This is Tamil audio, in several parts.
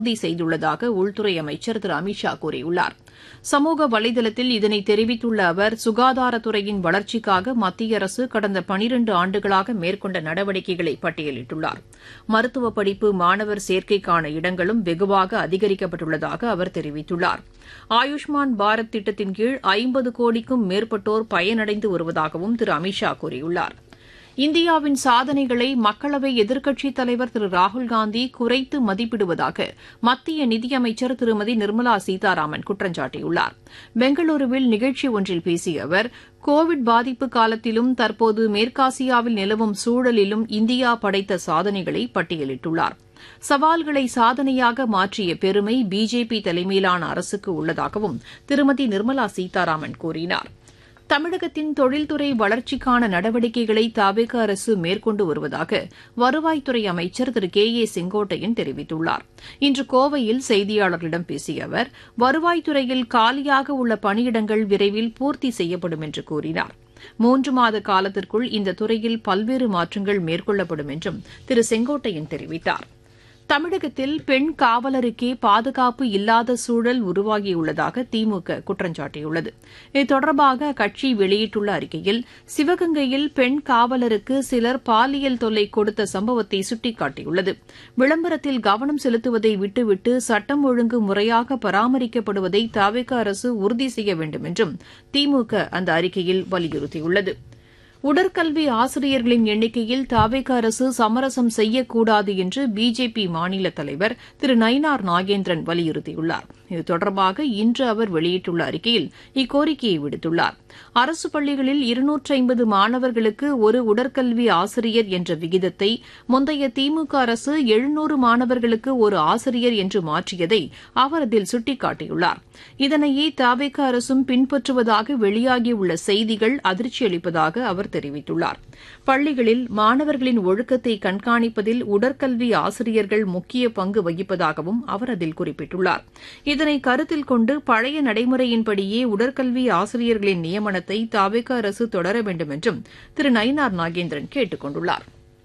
உறுதி செய்துள்ளதாக உள்துறை அமைச்சர் திரு அமித் ஷா கூறியுள்ளார் சமூக வலைதளத்தில் இதனை தெரிவித்துள்ள அவர் சுகாதாரத்துறையின் வளர்ச்சிக்காக மத்திய அரசு கடந்த பனிரண்டு ஆண்டுகளாக மேற்கொண்ட நடவடிக்கைகளை பட்டியலிட்டுள்ளார் மருத்துவ படிப்பு மாணவர் சேர்க்கைக்கான இடங்களும் வெகுவாக அதிகரிக்கப்பட்டுள்ளதாக அவர் தெரிவித்துள்ளார் ஆயுஷ்மான் பாரத் திட்டத்தின் கீழ் ஐம்பது கோடிக்கும் மேற்பட்டோர் பயனடைந்து வருவதாகவும் திரு அமித் ஷா கூறியுள்ளார் இந்தியாவின் சாதனைகளை மக்களவை எதிர்க்கட்சித் தலைவர் திரு ராகுல்காந்தி குறைத்து மதிப்பிடுவதாக மத்திய நிதியமைச்சர் திருமதி நிர்மலா சீதாராமன் குற்றம் சாட்டியுள்ளார் பெங்களூருவில் நிகழ்ச்சி ஒன்றில் பேசிய அவர் கோவிட் பாதிப்பு காலத்திலும் தற்போது மேற்காசியாவில் நிலவும் சூழலிலும் இந்தியா படைத்த சாதனைகளை பட்டியலிட்டுள்ளார் சவால்களை சாதனையாக மாற்றிய பெருமை பிஜேபி தலைமையிலான அரசுக்கு உள்ளதாகவும் திருமதி நிர்மலா சீதாராமன் கூறினாா் தமிழகத்தின் தொழில்துறை வளர்ச்சிக்கான நடவடிக்கைகளை தவிக அரசு மேற்கொண்டு வருவதாக வருவாய்த்துறை அமைச்சர் திரு கே ஏ செங்கோட்டையன் தெரிவித்துள்ளார் இன்று கோவையில் செய்தியாளர்களிடம் பேசிய அவர் வருவாய்த்துறையில் காலியாக உள்ள பணியிடங்கள் விரைவில் பூர்த்தி செய்யப்படும் என்று கூறினார் மூன்று மாத காலத்திற்குள் இந்த துறையில் பல்வேறு மாற்றங்கள் மேற்கொள்ளப்படும் என்றும் திரு செங்கோட்டையன் தெரிவித்தாா் தமிழகத்தில் பெண் காவலருக்கே பாதுகாப்பு இல்லாத சூழல் உருவாகியுள்ளதாக திமுக குற்றம் சாட்டியுள்ளது இது தொடர்பாக அக்கட்சி வெளியிட்டுள்ள அறிக்கையில் சிவகங்கையில் பெண் காவலருக்கு சிலர் பாலியல் தொல்லை கொடுத்த சம்பவத்தை சுட்டிக்காட்டியுள்ளது விளம்பரத்தில் கவனம் செலுத்துவதை விட்டுவிட்டு சட்டம் ஒழுங்கு முறையாக பராமரிக்கப்படுவதை தவிக அரசு உறுதி செய்ய வேண்டும் என்றும் திமுக அந்த அறிக்கையில் வலியுறுத்தியுள்ளது உடற்கல்வி ஆசிரியர்களின் எண்ணிக்கையில் தாவேக அரசு சமரசம் செய்யக்கூடாது என்று பிஜேபி மாநில தலைவர் திரு நயினார் நாகேந்திரன் வலியுறுத்தியுள்ளார் இது தொடர்பாக இன்று அவர் வெளியிட்டுள்ள அறிக்கையில் இக்கோரிக்கையை விடுத்துள்ளார் அரசு பள்ளிகளில் இருநூற்றி ஐம்பது மாணவர்களுக்கு ஒரு உடற்கல்வி ஆசிரியர் என்ற விகிதத்தை முந்தைய திமுக அரசு எழுநூறு மாணவர்களுக்கு ஒரு ஆசிரியர் என்று மாற்றியதை அவர் அதில் சுட்டிக்காட்டியுள்ளார் இதனையே தாவேக அரசும் பின்பற்றுவதாக வெளியாகியுள்ள செய்திகள் அதிர்ச்சியளிப்பதாக அவர் தெரிவித்துள்ளார் பள்ளிகளில் மாணவர்களின் ஒழுக்கத்தை கண்காணிப்பதில் உடற்கல்வி ஆசிரியர்கள் முக்கிய பங்கு வகிப்பதாகவும் அவர் அதில் குறிப்பிட்டுள்ளார் இதனை கருத்தில் கொண்டு பழைய நடைமுறையின்படியே உடற்கல்வி ஆசிரியர்களின் நியமனத்தை தாவேக அரசு தொடர வேண்டும் என்றும் திரு நயினார் நாகேந்திரன் கேட்டுக் கொண்டுள்ளாா்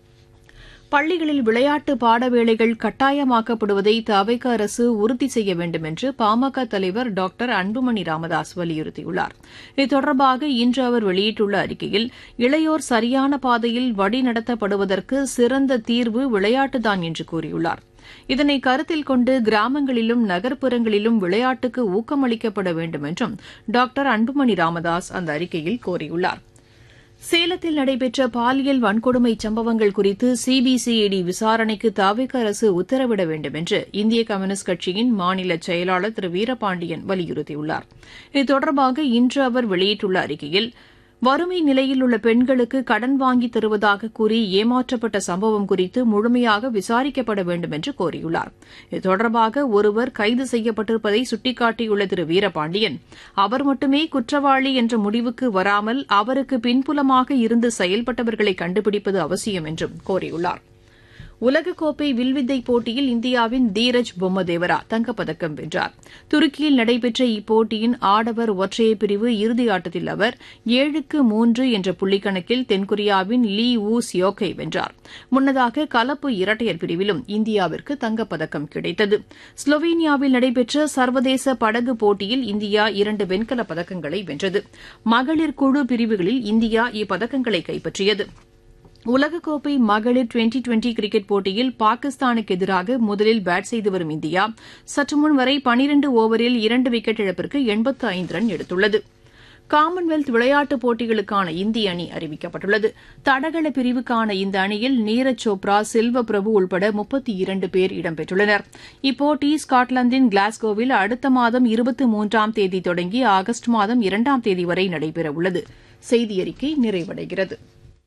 பள்ளிகளில் விளையாட்டு பாடவேளைகள் கட்டாயமாக்கப்படுவதை தவைக்க அரசு உறுதி செய்ய வேண்டும் என்று பாமக தலைவர் டாக்டர் அன்புமணி ராமதாஸ் வலியுறுத்தியுள்ளார் இது தொடர்பாக இன்று அவர் வெளியிட்டுள்ள அறிக்கையில் இளையோர் சரியான பாதையில் வழிநடத்தப்படுவதற்கு சிறந்த தீர்வு விளையாட்டுதான் என்று கூறியுள்ளார் இதனை கருத்தில் கொண்டு கிராமங்களிலும் நகர்ப்புறங்களிலும் விளையாட்டுக்கு ஊக்கமளிக்கப்பட வேண்டும் என்றும் டாக்டர் அன்புமணி ராமதாஸ் அந்த அறிக்கையில் கோரியுள்ளாா் சேலத்தில் நடைபெற்ற பாலியல் வன்கொடுமை சம்பவங்கள் குறித்து சிபிசிஐடி விசாரணைக்கு தாவிக அரசு உத்தரவிட வேண்டும் என்று இந்திய கம்யூனிஸ்ட் கட்சியின் மாநில செயலாளர் திரு வீரபாண்டியன் வலியுறுத்தியுள்ளார் இது தொடர்பாக இன்று அவர் வெளியிட்டுள்ள அறிக்கையில் வறுமை நிலையில் உள்ள பெண்களுக்கு கடன் வாங்கி தருவதாக கூறி ஏமாற்றப்பட்ட சம்பவம் குறித்து முழுமையாக விசாரிக்கப்பட வேண்டும் என்று கோரியுள்ளார் இது தொடர்பாக ஒருவர் கைது செய்யப்பட்டிருப்பதை சுட்டிக்காட்டியுள்ள திரு வீரபாண்டியன் அவர் மட்டுமே குற்றவாளி என்ற முடிவுக்கு வராமல் அவருக்கு பின்புலமாக இருந்து செயல்பட்டவர்களை கண்டுபிடிப்பது அவசியம் என்றும் கோரியுள்ளாா் உலகக்கோப்பை வில்வித்தை போட்டியில் இந்தியாவின் தீரஜ் பொம்மதேவரா தங்கப்பதக்கம் வென்றார் துருக்கியில் நடைபெற்ற இப்போட்டியின் ஆடவர் ஒற்றையர் பிரிவு இறுதியாட்டத்தில் அவர் ஏழுக்கு மூன்று என்ற புள்ளிக்கணக்கில் தென்கொரியாவின் லீ வூ சியோக்கை வென்றார் முன்னதாக கலப்பு இரட்டையர் பிரிவிலும் இந்தியாவிற்கு தங்கப்பதக்கம் கிடைத்தது ஸ்லோவேனியாவில் நடைபெற்ற சர்வதேச படகு போட்டியில் இந்தியா இரண்டு வெண்கலப் பதக்கங்களை வென்றது மகளிர் குழு பிரிவுகளில் இந்தியா இப்பதக்கங்களை கைப்பற்றியது உலகக்கோப்பை மகளிர் டுவெண்டி டுவெண்டி கிரிக்கெட் போட்டியில் பாகிஸ்தானுக்கு எதிராக முதலில் பேட் செய்து வரும் இந்தியா சற்றுமுன் வரை பனிரண்டு ஓவரில் இரண்டு விக்கெட் இழப்பிற்கு எண்பத்து ஐந்து ரன் எடுத்துள்ளது காமன்வெல்த் விளையாட்டுப் போட்டிகளுக்கான இந்திய அணி அறிவிக்கப்பட்டுள்ளது தடகள பிரிவுக்கான இந்த அணியில் நீரஜ் சோப்ரா செல்வ பிரபு உள்பட முப்பத்தி இரண்டு பேர் இடம்பெற்றுள்ளனர் இப்போட்டி ஸ்காட்லாந்தின் கிளாஸ்கோவில் அடுத்த மாதம் இருபத்தி மூன்றாம் தேதி தொடங்கி ஆகஸ்ட் மாதம் இரண்டாம் தேதி வரை நடைபெறவுள்ளது செய்தியறிக்கை நிறைவடைகிறது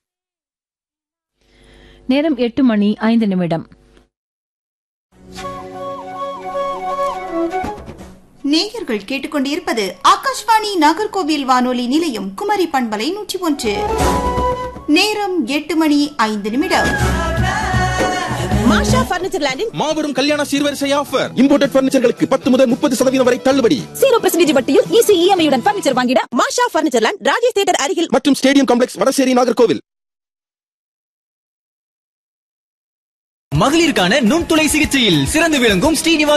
நேரம் எட்டு மணி ஐந்து நிமிடம் நேயர்கள் கேட்டுக்கொண்டிருப்பது ஆகாஷ்வாணி நாகர்கோவில் வானொலி நிலையம் குமரி பண்பலை நூற்றி ஒன்று நேரம் எட்டு மணி ஐந்து நிமிடம் மாஷா பர்னிச்சர் லேண்டின் மாபெரும் கல்யாண சீர்வரிசை ஆஃபர் இம்போர்டட் பர்னிச்சர்களுக்கு பத்து முதல் முப்பது சதவீதம் வரை தள்ளுபடி ஜீரோ பெர்சன்டேஜ் வட்டியில் ஈஸி இஎம்ஐ உடன் பர்னிச்சர் வாங்கிட Masha furniture land Rajesh theatre அருகில் மற்றும் ஸ்டேடியம் காம்ப்ளெக்ஸ் வடசேரி நாகர்கோவில் மகளிருக்கான நுண்துளை சிகிச்சையில் சிறந்து விளங்கும் ஸ்ரீனிவாஸ்